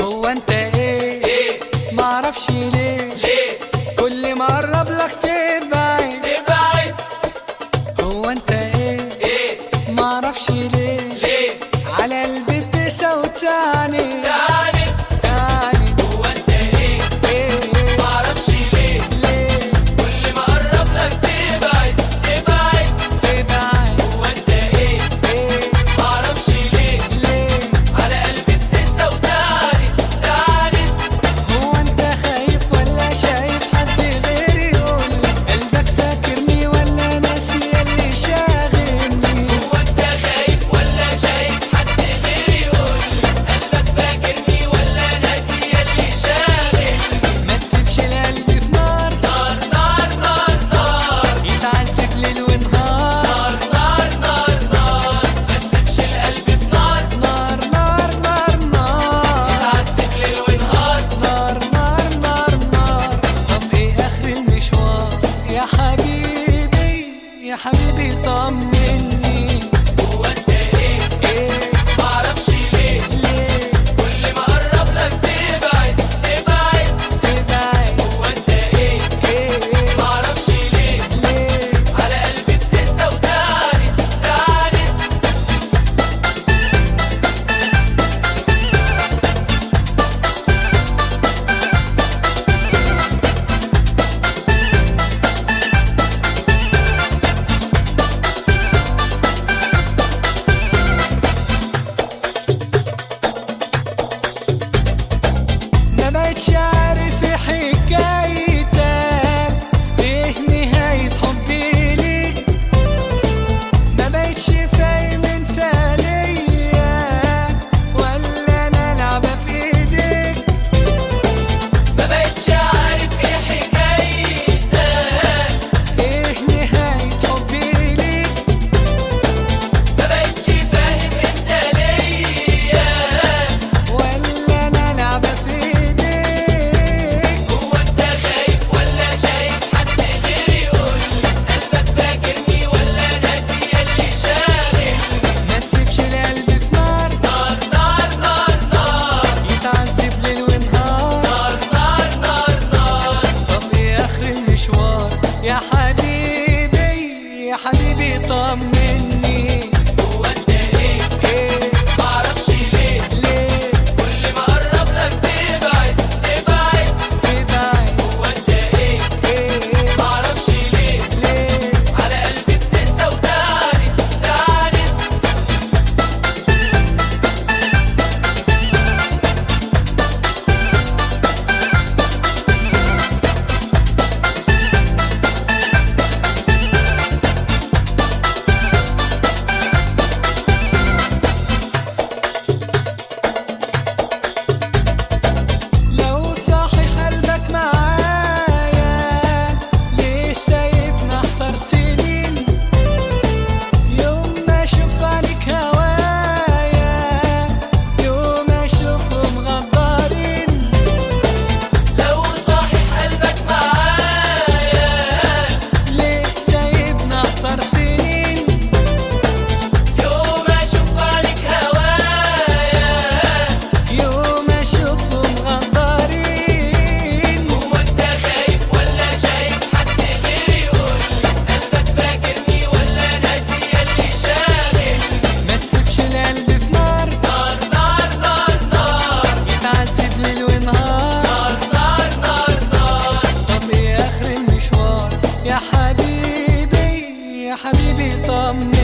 هو انت ايه ايه معرفش ليه ليه كل ما اقرب لك تبعد تبعد هو انت ايه ايه معرفش ليه ليه على قلبي بتسوتعني تعالي يعني هو انت ايه ايه معرفش ليه ليه كل ما اقرب لك تبعد تبعد تبعد هو انت ايه ايه معرفش ليه ليه على قلبي بتنسى وتعالي تعالي هو انت خايف ولا شايف حد غيري يقول قلبك فاكرني ولا ناسي اللي شاغلني هو انت خايف ولا شايف حد غيري يقول قلبك فاكرني ولا ناسي اللي شاغل ما تسيبش القلب في نار نار نار نار نار يتعذب ليل ونهار نار نار نار نار ما تسيبش القلب في نار نار نار نار نار تعذب ليل ونهار نار نار نار نار طب ايه اخر المشوار يا حبيبي يا حبيبي طمني هو انت ايه ايه معرفش ليه ليه كل ما اقرب لك تبعد تبعد تبعد هو انت ايه ايه معرفش ليه ليه على قلبي بتنسى وتعالي تعالي ما بقتش عارف ايه حكايتك ايه نهاية حبي ليك ما بقتش فاهم انت ليا ولا انا لعبة في ايديك ما بقتش عارف ايه حكايتك ايه نهاية حبي ليك ما بقتش فاهم انت ليا ولا انا لعبة في ايديك هو انت خايف ولا شايف حد غيري يقول قلبك فاكرني ولا ناسي اللي شاغل ما تسيبش القلب في نار نار نار نار نار يتعذب ليل ونهار نار نار نار نار طب ايه اخر المشوار يا حبيبي يا حبيبي طمني هو انت ايه ايه معرفش ليه ليه كل ما اقرب لك تبعد تبعد تبعد هو انت ايه ايه معرفش ليه ليه على قلبي بتنسى وتعالي تعالي لو صاحي قلبك معايا ليه سايبنا احتر سنين يوم ما اشوف عليك هوايا يوم اشوفهم غدارين لو صاحي قلبك معايا ليه سايبنا احتر سنين يوم اشوف عليك هوايا يوم اشوفهم غدارين هو انت خايف ولا شايف حد غيري يقول قلبك فاكرني ولا ناسي اللي شاغل ما تسيبش القلب في نار نار نار نار نار يتعذب ليل ونهار نار نار نار طب ايه اخر المشوار يا حبيبي يا حبيبي طمني